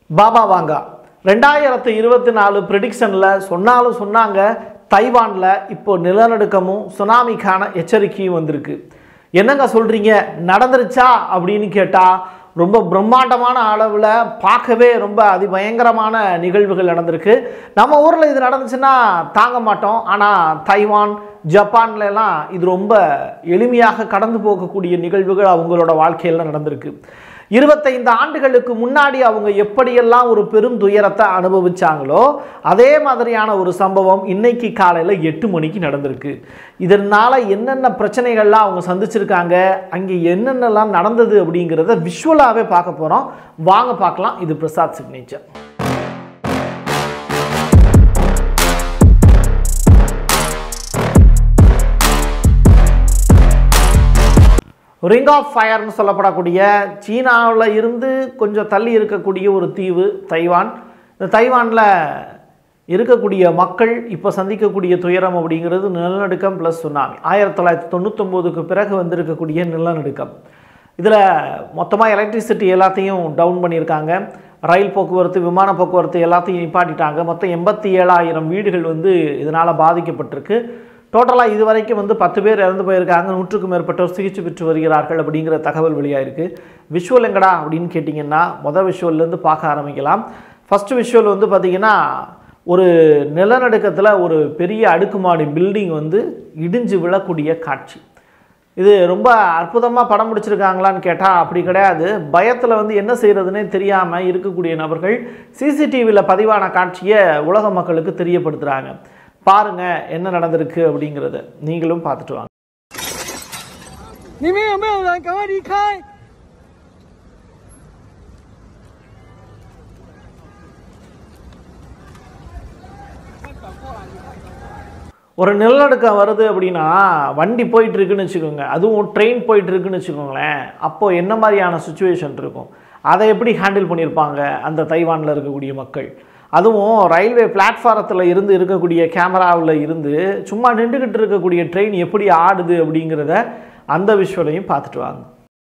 Baba Vanga ரெண்டாயிரத்து இருபத்தி நாலு ப்ரிடிக்ஷனில் சொன்னாலும் சொன்னாங்க தைவானில் இப்போ நிலநடுக்கமும் சுனாமிக்கான எச்சரிக்கையும் வந்திருக்கு என்னங்க சொல்கிறீங்க நடந்துருச்சா அப்படின்னு கேட்டால் ரொம்ப பிரம்மாண்டமான அளவில் பார்க்கவே ரொம்ப அதிபயங்கரமான நிகழ்வுகள் நடந்திருக்கு நம்ம ஊரில் இது நடந்துச்சுன்னா தாங்க மாட்டோம் ஆனால் தைவான் ஜப்பான்ல எல்லாம் இது ரொம்ப எளிமையாக கடந்து போகக்கூடிய நிகழ்வுகள் அவங்களோட வாழ்க்கையில் நடந்திருக்கு இருபத்தைந்து ஆண்டுகளுக்கு முன்னாடி அவங்க எப்படியெல்லாம் ஒரு பெரும் துயரத்தை அனுபவிச்சாங்களோ அதே மாதிரியான ஒரு சம்பவம் இன்னைக்கு காலையில் எட்டு மணிக்கு நடந்திருக்கு இதனால் என்னென்ன பிரச்சனைகள்லாம் அவங்க சந்திச்சிருக்காங்க அங்கே என்னென்னலாம் நடந்தது அப்படிங்கிறத விஷுவலாகவே பார்க்க போகிறோம் வாங்க பார்க்கலாம் இது பிரசாத் சிக்னேச்சர் ரிங் ஆஃப் ஃபயர்னு சொல்லப்படக்கூடிய சீனாவில் இருந்து கொஞ்சம் தள்ளி இருக்கக்கூடிய ஒரு தீவு தைவான் இந்த தைவானில் இருக்கக்கூடிய மக்கள் இப்போ சந்திக்கக்கூடிய துயரம் அப்படிங்கிறது நிலநடுக்கம் ப்ளஸ் சுனாமி ஆயிரத்தி தொள்ளாயிரத்தி தொண்ணூத்தொம்போதுக்கு பிறகு வந்திருக்கக்கூடிய நிலநடுக்கம் இதில் மொத்தமாக எலக்ட்ரிசிட்டி எல்லாத்தையும் டவுன் பண்ணியிருக்காங்க ரயில் போக்குவரத்து விமான போக்குவரத்து எல்லாத்தையும் நிப்பாட்டிட்டாங்க மொத்தம் எண்பத்தி ஏழாயிரம் வீடுகள் வந்து இதனால் பாதிக்கப்பட்டிருக்கு டோட்டலாக இது வரைக்கும் வந்து பத்து பேர் இறந்து போயிருக்காங்க நூற்றுக்கும் மேற்பட்டோர் சிகிச்சை பெற்று வருகிறார்கள் அப்படிங்கிற தகவல் வெளியாயிருக்கு விஷுவல் எங்கடா அப்படின்னு கேட்டிங்கன்னா மொதல் விஷுவல்லேருந்து பார்க்க ஆரம்பிக்கலாம் ஃபஸ்ட்டு விஷுவல் வந்து பார்த்திங்கன்னா ஒரு நிலநடுக்கத்தில் ஒரு பெரிய அடுக்குமாடி பில்டிங் வந்து இடிஞ்சு விழக்கூடிய காட்சி இது ரொம்ப அற்புதமாக படம் பிடிச்சிருக்காங்களான்னு கேட்டால் அப்படி கிடையாது பயத்தில் வந்து என்ன செய்கிறதுனே தெரியாமல் இருக்கக்கூடிய நபர்கள் சிசிடிவியில் பதிவான காட்சியை உலக மக்களுக்கு தெரியப்படுத்துகிறாங்க பாருங்க என்ன நடந்திருக்கு அப்படிங்கிறத நீங்களும் பார்த்துட்டு வாங்க 里面有没有人？赶快离开！ ஒரு நிலநடுக்கம் வருது அப்படின்னா வண்டி போயிட்டு இருக்குன்னு வச்சுக்கோங்க அதுவும் ட்ரெயின் போயிட்டு இருக்குன்னு வச்சுக்கோங்களேன் அப்போ என்ன மாதிரியான சுச்சுவேஷன் இருக்கும் அதை எப்படி ஹேண்டில் பண்ணியிருப்பாங்க அந்த தைவானில் இருக்கக்கூடிய மக்கள் அதுவும் ரயில்வே பிளாட்ஃபாரத்தில் இருந்து இருக்கக்கூடிய கேமராவில் இருந்து சும்மா நின்றுக்கிட்டு இருக்கக்கூடிய ட்ரெயின் எப்படி ஆடுது அப்படிங்கிறத அந்த விஷுவலையும் பார்த்துட்டு வாங்க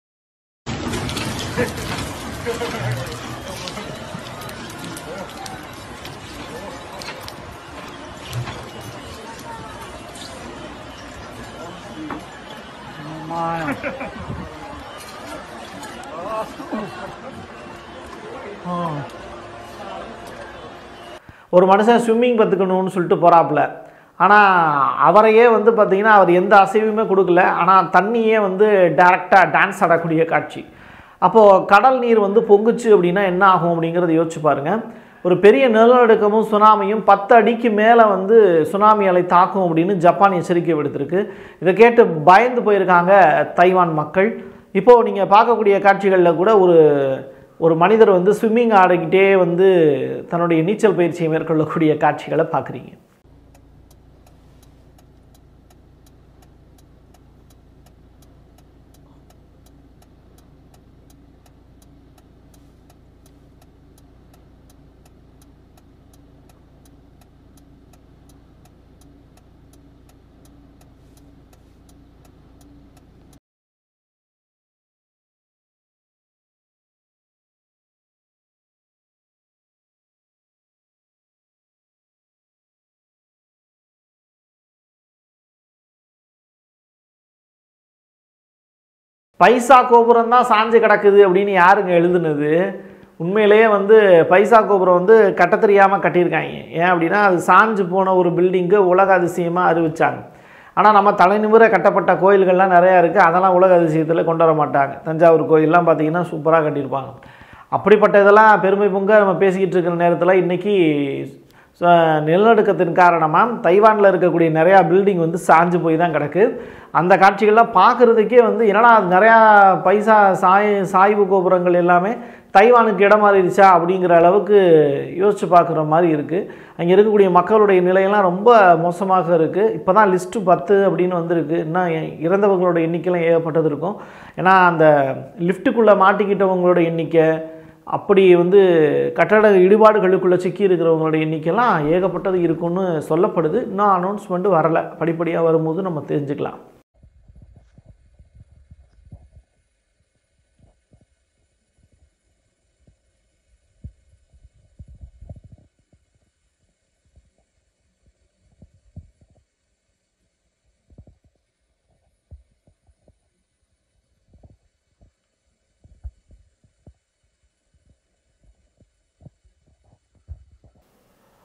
ஒரு மனுஷன் ஸ்விம்மிங் கற்றுக்கணும்னு சொல்லிட்டு போகிறாப்புல ஆனால் அவரையே வந்து பார்த்திங்கன்னா அவர் எந்த அசைவுமே கொடுக்கல ஆனால் தண்ணியே வந்து டேரெக்டாக டான்ஸ் ஆடக்கூடிய காட்சி அப்போது கடல் நீர் வந்து பொங்குச்சு அப்படின்னா என்ன ஆகும் அப்படிங்கிறத யோசிச்சு பாருங்கள் ஒரு பெரிய நிலநடுக்கமும் சுனாமியும் பத்து அடிக்கு மேலே வந்து சுனாமி அலை தாக்கும் அப்படின்னு ஜப்பான் எச்சரிக்கை விடுத்திருக்கு இதை கேட்டு பயந்து போயிருக்காங்க தைவான் மக்கள் இப்போது நீங்கள் பார்க்கக்கூடிய காட்சிகளில் கூட ஒரு ஒரு மனிதர் வந்து ஸ்விம்மிங் ஆடிக்கிட்டே வந்து தன்னுடைய நீச்சல் பயிற்சியை மேற்கொள்ளக்கூடிய காட்சிகளை பார்க்குறீங்க பைசா கோபுரம் தான் சாஞ்சு கிடக்குது அப்படின்னு யாருங்க எழுதுனது உண்மையிலேயே வந்து பைசா கோபுரம் வந்து கட்ட தெரியாமல் கட்டியிருக்காங்க ஏன் அப்படின்னா அது சாஞ்சு போன ஒரு பில்டிங்கு உலக அதிசயமாக அறிவிச்சாங்க ஆனால் நம்ம தலைநிமிர கட்டப்பட்ட கோயில்கள்லாம் நிறையா இருக்குது அதெல்லாம் உலக அதிசயத்தில் கொண்டு வர மாட்டாங்க தஞ்சாவூர் கோயிலெலாம் பார்த்திங்கன்னா சூப்பராக கட்டியிருப்பாங்க அப்படிப்பட்ட இதெல்லாம் பெருமை பொங்க நம்ம பேசிக்கிட்டு இருக்கிற நேரத்தில் இன்றைக்கி ஸோ நிலநடுக்கத்தின் காரணமாக தைவானில் இருக்கக்கூடிய நிறையா பில்டிங் வந்து சாஞ்சு போய் தான் கிடக்கு அந்த காட்சிகள்லாம் பார்க்குறதுக்கே வந்து என்னடா அது நிறையா பைசா சாய் சாய்வு கோபுரங்கள் எல்லாமே தைவானுக்கு இடம் மாறிடுச்சா அப்படிங்கிற அளவுக்கு யோசித்து பார்க்குற மாதிரி இருக்குது அங்கே இருக்கக்கூடிய மக்களுடைய நிலையெல்லாம் ரொம்ப மோசமாக இருக்குது இப்போ தான் லிஸ்ட்டு பத்து அப்படின்னு வந்திருக்கு இன்னும் இறந்தவங்களோட எண்ணிக்கைலாம் ஏகப்பட்டது இருக்கும் ஏன்னா அந்த லிஃப்ட்டுக்குள்ளே மாட்டிக்கிட்டவங்களோட எண்ணிக்கை அப்படி வந்து கட்டட இடிபாடுகளுக்குள்ளே சிக்கி இருக்கிறவங்களோட எண்ணிக்கைலாம் ஏகப்பட்டது இருக்குன்னு சொல்லப்படுது இன்னும் அனௌன்ஸ்மெண்ட் வரலை படிப்படியாக வரும்போது நம்ம தெரிஞ்சுக்கலாம்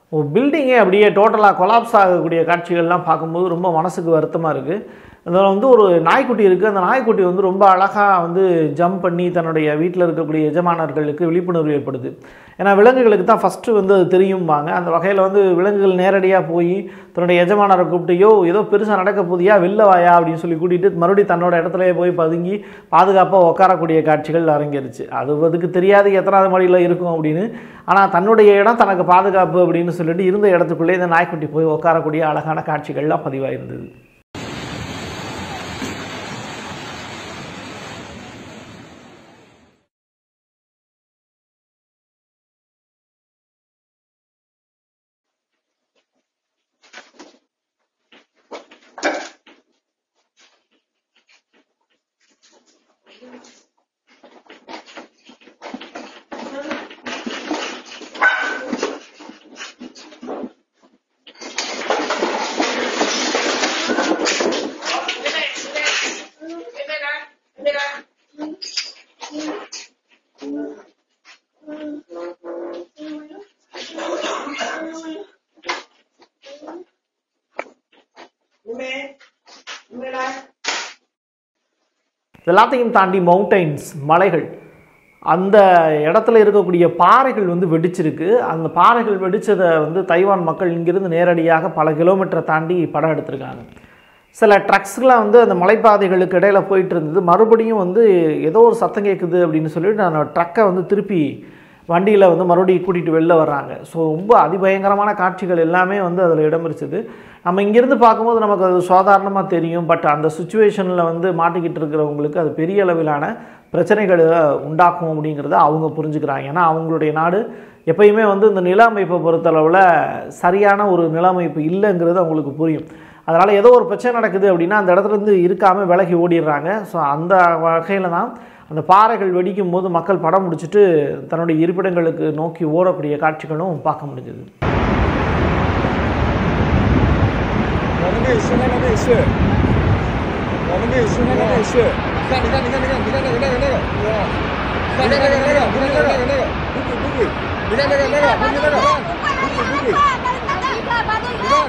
ஒரு பில்டிங்கே அப்படியே டோட்டலாக கொலாப்ஸ் ஆகக்கூடிய காட்சிகள்லாம் பார்க்கும்போது ரொம்ப மனசுக்கு வருத்தமாக இருக்குது அதில் வந்து ஒரு நாய்க்குட்டி இருக்குது அந்த நாய்க்குட்டி வந்து ரொம்ப அழகாக வந்து ஜம்ப் பண்ணி தன்னுடைய வீட்டில் இருக்கக்கூடிய எஜமானர்களுக்கு விழிப்புணர்வு ஏற்படுது ஏன்னா விலங்குகளுக்கு தான் ஃபஸ்ட்டு வந்து அது தெரியும்பாங்க அந்த வகையில் வந்து விலங்குகள் நேரடியாக போய் தன்னுடைய எஜமானரை கூப்பிட்டு யோ ஏதோ பெருசாக நடக்க போதியா வெளில வாயா அப்படின்னு சொல்லி கூட்டிகிட்டு மறுபடியும் தன்னோட இடத்துலயே போய் பதுங்கி பாதுகாப்பாக உட்காரக்கூடிய காட்சிகள் அரங்கேறுச்சு அது அதுக்கு தெரியாது எத்தனாவது மாடியில் இருக்கும் அப்படின்னு ஆனால் தன்னுடைய இடம் தனக்கு பாதுகாப்பு அப்படின்னு சொல்லிட்டு இருந்த இடத்துக்குள்ளே இந்த நாய்க்குட்டி போய் உட்காரக்கூடிய அழகான காட்சிகள்லாம் பதிவாயிருந்தது எல்லாத்தையும் தாண்டி மவுண்டைன்ஸ் மலைகள் அந்த இடத்துல இருக்கக்கூடிய பாறைகள் வந்து வெடிச்சிருக்கு அந்த பாறைகள் வெடிச்சதை வந்து தைவான் மக்கள் இங்கிருந்து நேரடியாக பல கிலோமீட்டரை தாண்டி படம் எடுத்திருக்காங்க சில ட்ரக்ஸ்லாம் வந்து அந்த மலைப்பாதைகளுக்கு இடையில போயிட்டு இருந்தது மறுபடியும் வந்து ஏதோ ஒரு சத்தம் கேட்குது அப்படின்னு சொல்லிட்டு நான் ட்ரக்கை வந்து திருப்பி வண்டியில் வந்து மறுபடியும் கூட்டிகிட்டு வெளில வர்றாங்க ஸோ ரொம்ப அதிபயங்கரமான காட்சிகள் எல்லாமே வந்து அதில் இடம்பெறுச்சுது நம்ம இங்கேருந்து பார்க்கும்போது நமக்கு அது சாதாரணமாக தெரியும் பட் அந்த சுச்சுவேஷனில் வந்து மாட்டிக்கிட்டு இருக்கிறவங்களுக்கு அது பெரிய அளவிலான பிரச்சனைகளை உண்டாக்கும் அப்படிங்கிறத அவங்க புரிஞ்சுக்கிறாங்க ஏன்னா அவங்களுடைய நாடு எப்பயுமே வந்து இந்த நில அமைப்பை பொறுத்தளவில் சரியான ஒரு நில அமைப்பு இல்லைங்கிறது அவங்களுக்கு புரியும் அதனால் ஏதோ ஒரு பிரச்சனை நடக்குது அப்படின்னா அந்த இடத்துல இருந்து இருக்காமல் விலகி ஓடிடுறாங்க ஸோ அந்த வகையில் தான் அந்த பாறைகள் வெடிக்கும் போது மக்கள் படம் முடிச்சுட்டு தன்னுடைய இருப்பிடங்களுக்கு நோக்கி ஓடக்கூடிய காட்சிகளும் பார்க்க முடிஞ்சது 我们可以试，那个可以试，我们可以试，那个可以试。你看，你看，你看，你看，你看那个那个那个，哇！你看那个那个，你看那个那个那个，不鬼不鬼，你看那个那个，不是那个，不鬼不鬼，你看。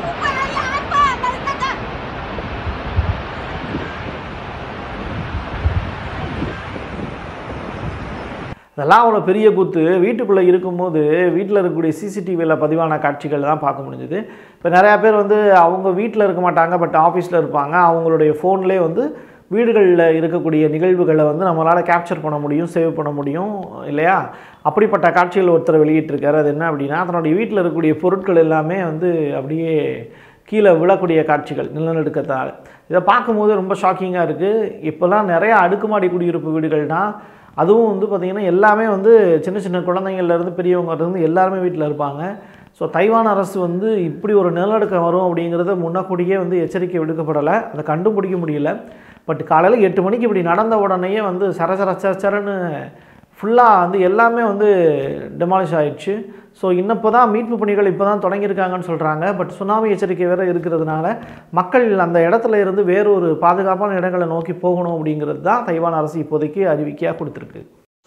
இதெல்லாம் ஒரு பெரிய கூத்து வீட்டுக்குள்ளே இருக்கும்போது வீட்டில் இருக்கக்கூடிய சிசிடிவியில் பதிவான காட்சிகள் தான் பார்க்க முடிஞ்சுது இப்போ நிறையா பேர் வந்து அவங்க வீட்டில் இருக்க மாட்டாங்க பட் ஆஃபீஸில் இருப்பாங்க அவங்களுடைய ஃபோன்லேயே வந்து வீடுகளில் இருக்கக்கூடிய நிகழ்வுகளை வந்து நம்மளால் கேப்சர் பண்ண முடியும் சேவ் பண்ண முடியும் இல்லையா அப்படிப்பட்ட காட்சிகள் ஒருத்தர் வெளியிட்டிருக்காரு அது என்ன அப்படின்னா தன்னுடைய வீட்டில் இருக்கக்கூடிய பொருட்கள் எல்லாமே வந்து அப்படியே கீழே விழக்கூடிய காட்சிகள் நிலநடுக்கத்தால் இதை பார்க்கும்போது ரொம்ப ஷாக்கிங்காக இருக்குது இப்போல்லாம் நிறையா அடுக்குமாடி குடியிருப்பு வீடுகள்னா அதுவும் வந்து பார்த்திங்கன்னா எல்லாமே வந்து சின்ன சின்ன குழந்தைங்கள்லேருந்து பெரியவங்க இருந்து எல்லாருமே வீட்டில் இருப்பாங்க ஸோ தைவான் அரசு வந்து இப்படி ஒரு நிலநடுக்கம் வரும் அப்படிங்கிறத முன்னக்கூடியே வந்து எச்சரிக்கை விடுக்கப்படலை அதை கண்டுபிடிக்க முடியல பட் காலையில் எட்டு மணிக்கு இப்படி நடந்த உடனேயே வந்து சர சர சர சரன்னு ஃபுல்லாக வந்து எல்லாமே வந்து டெமாலிஷ் ஆயிடுச்சு ஸோ இன்னப்போ தான் மீட்பு பணிகள் இப்போ தான் தொடங்கியிருக்காங்கன்னு சொல்கிறாங்க பட் சுனாமி எச்சரிக்கை வேறு இருக்கிறதுனால மக்கள் அந்த இடத்துல இருந்து வேறொரு பாதுகாப்பான இடங்களை நோக்கி போகணும் அப்படிங்கிறது தான் தைவான் அரசு இப்போதைக்கு அறிவிக்கையாக கொடுத்துருக்கு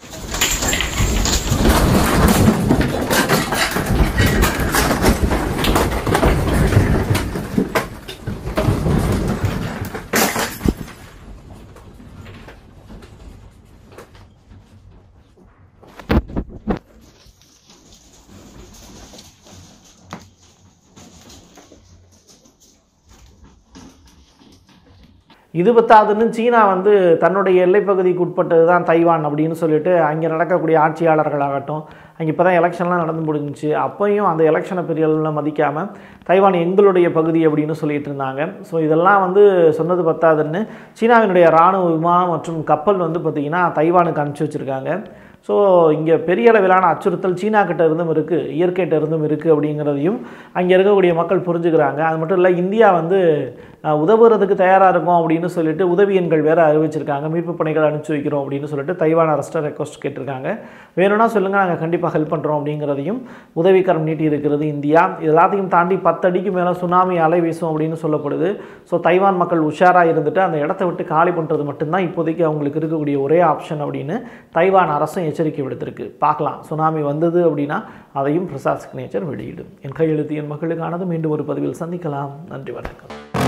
இது பத்தாதுன்னு சீனா வந்து தன்னுடைய எல்லைப்பகுதிக்கு உட்பட்டது தான் தைவான் அப்படின்னு சொல்லிட்டு அங்கே நடக்கக்கூடிய ஆட்சியாளர்களாகட்டும் அங்கே இப்போ தான் எலெக்ஷன்லாம் நடந்து முடிஞ்சுச்சு அப்பையும் அந்த எலெக்ஷனை பெரிய அளவில் மதிக்காமல் தைவான் எங்களுடைய பகுதி அப்படின்னு சொல்லிட்டு இருந்தாங்க ஸோ இதெல்லாம் வந்து சொன்னது பத்தாதுன்னு சீனாவினுடைய இராணுவ விமானம் மற்றும் கப்பல் வந்து பார்த்திங்கன்னா தைவானுக்கு அனுப்பிச்சி வச்சுருக்காங்க ஸோ இங்கே பெரிய அளவிலான அச்சுறுத்தல் சீனா கிட்ட இருந்தும் இருக்குது இயற்கைகிட்ட இருந்தும் இருக்குது அப்படிங்கிறதையும் அங்கே இருக்கக்கூடிய மக்கள் புரிஞ்சுக்கிறாங்க அது மட்டும் இல்லை இந்தியா வந்து அஹ், உதவுறதுக்கு தயாராக இருக்கும் அப்படின்னு சொல்லிட்டு உதவி எண்கள் வேறு அறிவிச்சிருக்காங்க மீட்பு பணிகள் அனுப்பிச்சி வைக்கிறோம் அப்படின்னு சொல்லிட்டு தைவான் அரசிட்ட ரெக்வஸ்ட் கேட்டிருக்காங்க வேணும்னா சொல்லுங்கள் நாங்கள் கண்டிப்பாக கண்டிப்பாக ஹெல்ப் பண்ணுறோம் அப்படிங்கிறதையும் உதவிக்கரம் நீட்டி இருக்கிறது இந்தியா இது எல்லாத்தையும் தாண்டி பத்து அடிக்கு மேலே சுனாமி அலை வீசும் அப்படின்னு சொல்லப்படுது ஸோ தைவான் மக்கள் உஷாராக இருந்துட்டு அந்த இடத்த விட்டு காலி பண்ணுறது மட்டும்தான் இப்போதைக்கு அவங்களுக்கு இருக்கக்கூடிய ஒரே ஆப்ஷன் அப்படின்னு தைவான் அரசும் எச்சரிக்கை விடுத்திருக்கு பார்க்கலாம் சுனாமி வந்தது அப்படின்னா அதையும் பிரசாத் சிக்னேச்சர் வெளியிடும் என் கையெழுத்து என் மக்களுக்கானது மீண்டும் ஒரு பதிவில் சந்திக்கலாம் நன்றி வணக்கம்